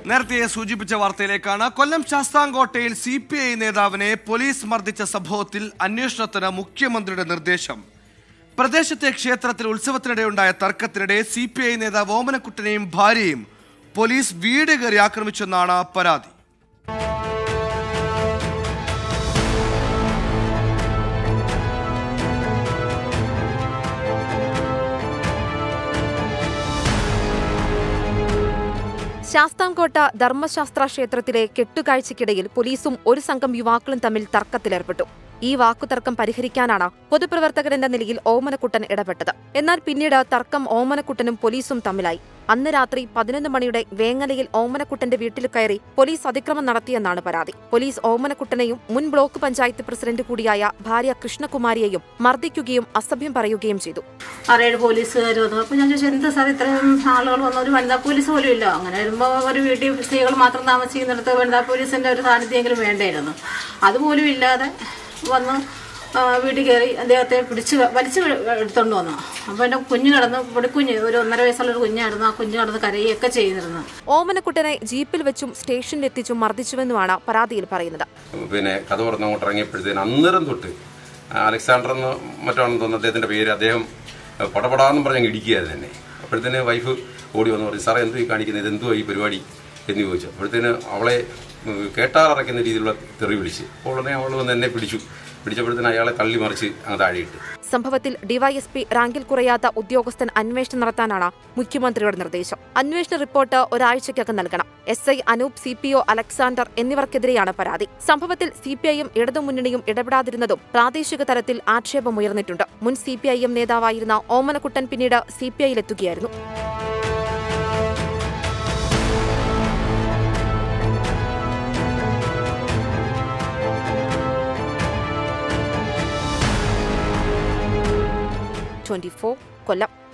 നേരത്തെ സൂചിപ്പിച്ച വാർത്തയിലേക്കാണ് കൊല്ലം ശാസ്താംകോട്ടയിൽ സി പി ഐ നേതാവിനെ പോലീസ് മർദ്ദിച്ച സംഭവത്തിൽ അന്വേഷണത്തിന് മുഖ്യമന്ത്രിയുടെ നിർദ്ദേശം പ്രദേശത്തെ ക്ഷേത്രത്തിൽ ഉത്സവത്തിനിടെയുണ്ടായ തർക്കത്തിനിടെ സി പി ഐ നേതാവ് ഓമനക്കുട്ടനെയും ഭാര്യയും പോലീസ് വീട് കയറി ആക്രമിച്ചെന്നാണ് പരാതി ശാസ്താംകോട്ട ധർമ്മശാസ്ത്ര ക്ഷേത്രത്തിലെ കെട്ടുകാഴ്ചയ്ക്കിടയിൽ പോലീസും ഒരു സംഘം യുവാക്കളും തമ്മിൽ തർക്കത്തിലേർപ്പെട്ടു ഈ വാക്കുതർക്കം പരിഹരിക്കാനാണ് പൊതുപ്രവർത്തകൻ എന്ന നിലയിൽ ഓമനക്കുട്ടൻ ഇടപെട്ടത് എന്നാൽ പിന്നീട് തർക്കം ഓമനക്കുട്ടനും പോലീസും തമ്മിലായി അന്ന് രാത്രി പതിനൊന്ന് മണിയുടെ വേങ്ങലയിൽ ഓമനക്കുട്ടന്റെ വീട്ടിൽ കയറി പോലീസ് അതിക്രമം നടത്തിയെന്നാണ് പരാതി പോലീസ് ഓമനക്കുട്ടനെയും മുൻ ബ്ലോക്ക് പഞ്ചായത്ത് പ്രസിഡന്റ് കൂടിയായ ഭാര്യ കൃഷ്ണകുമാരിയെയും മർദ്ദിക്കുകയും അസഭ്യം പറയുകയും ചെയ്തു ആറേഴ് പോലീസുകാർ വന്നു അപ്പോൾ ഞാൻ ചോദിച്ചു എന്താ സാർ ഇത്രയും ആളുകൾ വന്നു ഒരു വനിതാ പോലീസ് പോലും ഇല്ല അങ്ങനെ വരുമ്പോൾ ഒരു വീട്ടിൽ സ്ത്രീകൾ മാത്രം താമസിക്കുന്നിടത്ത് വനിതാ പോലീസിൻ്റെ ഒരു സാന്നിധ്യമെങ്കിലും വേണ്ടായിരുന്നു അതുപോലും ഇല്ലാതെ വന്ന് ആ, വീട്ടിൽ കയറി അദ്ദേഹത്തെ പിടിച്ച് വലിച്ച് എടുത്തോണ്ട് വന്നു അപ്പോൾ എൻ്റെ കുഞ്ഞ് കിടന്ന് പൊടിക്കുഞ്ഞ് ഒരു ഒന്നര വയസ്സുള്ള ഒരു കുഞ്ഞായിരുന്നു ആ കുഞ്ഞ് കിടന്ന് കരയുകയൊക്കെ ചെയ്തിരുന്നു ഓമനക്കുട്ടനെ ജീപ്പിൽ വെച്ചും സ്റ്റേഷനിലെത്തിച്ചും മർദ്ദിച്ചുവെന്നുമാണ് പരാതിയിൽ പറയുന്നത് പിന്നെ കഥ തുറന്ന് അങ്ങോട്ട് ഇറങ്ങിയപ്പോഴത്തേന് അന്നേരം തൊട്ട് അലക്സാണ്ടർ എന്ന് മറ്റാണെന്ന് തോന്നുന്നു അദ്ദേഹത്തിന്റെ പേര് അദ്ദേഹം പടപടാന്നും പറഞ്ഞ് അങ്ങ് ഇടിക്കുകയായിരുന്നു തന്നെ അപ്പോഴത്തേന് വൈഫ് ഓടി വന്ന് പറഞ്ഞു സാറേ എന്തോ ഈ കാണിക്കുന്നത് ഇത് എന്തുവാ ഈ പരിപാടി എന്ന് ചോദിച്ചു അപ്പോഴത്തേന് അവളെ ഉം, കേട്ടാറയ്ക്കുന്ന രീതിയിലുള്ള തെറി വിളിച്ച് അപ്പോൾ ഉടനെ അവൾ വന്ന് എന്നെ പിടിച്ചു പിടിച്ചപ്പോഴത്തേന് അയാളെ തള്ളി മറിച്ച് അങ്ങ് താഴെയിട്ട് സംഭവത്തിൽ ഡിവൈഎസ്പി റാങ്കിൽ കുറയാത്ത ഉദ്യോഗസ്ഥൻ അന്വേഷണം നടത്താനാണ് മുഖ്യമന്ത്രിയുടെ നിർദ്ദേശം അന്വേഷണ റിപ്പോർട്ട് ഒരാഴ്ചയ്ക്കകം നൽകണം S I Anoop C P O Alexander എന്നിവർക്കെതിരെയാണ് പരാതി സംഭവത്തിൽ സി പി ഐയും ഇടതുമുന്നണിയും ഇടപെടാതിരുന്നതും പ്രാദേശിക തലത്തിൽ ആക്ഷേപമുയർന്നിട്ടുണ്ട് മുൻ സി പി ഐ എം നേതാവായിരുന്ന ഓമനക്കുട്ടൻ പിന്നീട് സി പി ഐയിലെത്തുകയായിരുന്നു ട്വന്റി ഫോർ കൊല്ലം